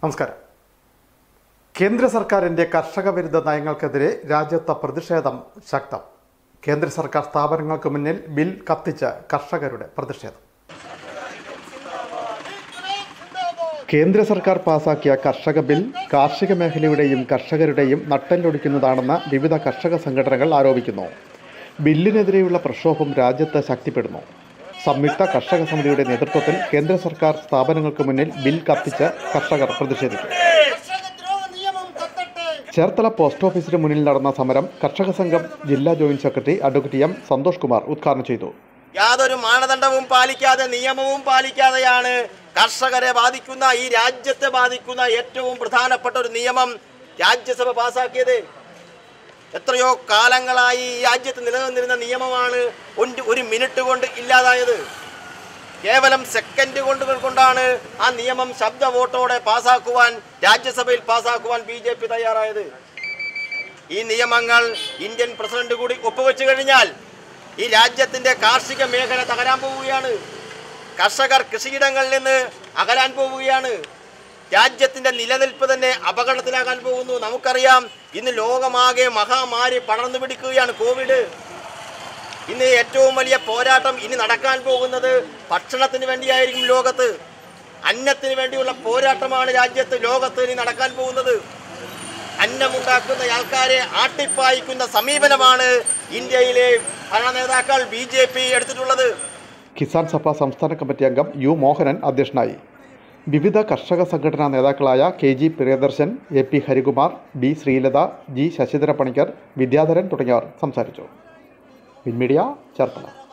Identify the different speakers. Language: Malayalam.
Speaker 1: നമസ്കാരം കേന്ദ്ര സർക്കാരിന്റെ കർഷക വിരുദ്ധ നയങ്ങൾക്കെതിരെ രാജ്യത്ത് പ്രതിഷേധം ശക്തം കേന്ദ്ര സർക്കാർ സ്ഥാപനങ്ങൾക്ക് മുന്നിൽ ബിൽ കത്തിച്ച് കർഷകരുടെ പ്രതിഷേധം കേന്ദ്ര സർക്കാർ പാസാക്കിയ കർഷക ബിൽ കാർഷിക മേഖലയുടെയും കർഷകരുടെയും നട്ടെല്ലൊടിക്കുന്നതാണെന്ന് വിവിധ കർഷക സംഘടനകൾ ആരോപിക്കുന്നു ബില്ലിനെതിരെയുള്ള പ്രക്ഷോഭം രാജ്യത്ത് ശക്തിപ്പെടുന്നു സംയുക്ത കർഷക സമിതിയുടെ നേതൃത്വത്തിൽ കേന്ദ്ര സർക്കാർ സ്ഥാപനങ്ങൾക്ക് മുന്നിൽ ബിൽ കത്തിച്ച് കർഷകർ പ്രതിഷേധിച്ചു
Speaker 2: കർഷകദ്രോഹ നിയമം കത്തട്ടെ
Speaker 1: ചേർത്തല പോസ്റ്റ് ഓഫീസിന് മുന്നിൽ നടന്ന സമരം കർഷക സംഘം ജില്ലാ joint secretary advocate M Santhosh Kumar ഉദ്ഘാടനം ചെയ്തു
Speaker 2: യാതൊരു മാനദണ്ഡവും പാലിക്കാതെ നിയമവും പാലിക്കാതെയാണ് കർഷകരെ ബാധിക്കുന്ന ഈ രാജ്യത്തെ ബാധിക്കുന്ന ഏറ്റവും പ്രധാനപ്പെട്ട ഒരു നിയമം രാജ്യസഭ പാസാക്കിയത് എത്രയോ കാലങ്ങളായി ഈ രാജ്യത്ത് നിലനിന്നിരുന്ന നിയമമാണ് ഒരു- ഒരു മിനിറ്റ് കൊണ്ട് ഇല്ലാതായത് കേവലം സെക്കൻഡ് കൊണ്ട് കൊണ്ടാണ് ആ നിയമം ശബ്ദ വോട്ടോടെ പാസാക്കുവാൻ രാജ്യസഭയിൽ പാസാക്കുവാൻ ബി ജെ പി തയ്യാറായത് ഈ നിയമങ്ങൾ ഇന്ത്യൻ പ്രസിഡന്റ് കൂടി ഒപ്പുവെച്ചു കഴിഞ്ഞാൽ ഈ രാജ്യത്തിന്റെ കാർഷിക മേഖല തകരാൻ പോവുകയാണ് കർഷകർ കൃഷിയിടങ്ങളിൽ നിന്ന് അകലാൻ പോവുകയാണ് രാജ്യത്തിന്റെ നിലനിൽപ്പ് തന്നെ അപകടത്തിലാകാൻ പോകുന്നു നമുക്കറിയാം ഇന്ന് ലോകമാകെ മഹാമാരി പടർന്നു പിടിക്കുകയാണ് കോവിഡ് ഇന്ന് ഏറ്റവും വലിയ പോരാട്ടം ഇനി നടക്കാൻ പോകുന്നത് ഭക്ഷണത്തിന് വേണ്ടിയായിരിക്കും ലോകത്ത് അന്നത്തിന് വേണ്ടിയുള്ള പോരാട്ടമാണ് രാജ്യത്ത് ലോകത്ത് ഇനി നടക്കാൻ പോകുന്നത് അന്നമുണ്ടാക്കുന്ന ആൾക്കാരെ ആട്ടിപ്പായിക്കുന്ന സമീപനമാണ് ഇന്ത്യയിലെ ഭരണ നേതാക്കൾ ബി ജെ പി എടുത്തിട്ടുള്ളത്
Speaker 1: കിസാൻ സഭ സംസ്ഥാന കമ്മിറ്റി അംഗം യു മോഹനൻ അധ്യക്ഷനായി വിവിധ കർഷക സംഘടനാ നേതാക്കളായ K G Priyadarshan A P Harikumar B Sreelatha G Sasidhara Panicker Vidyadharan തുടങ്ങിയവർ സംസാരിച്ചു വിൻമീഡിയ ചേർത്തല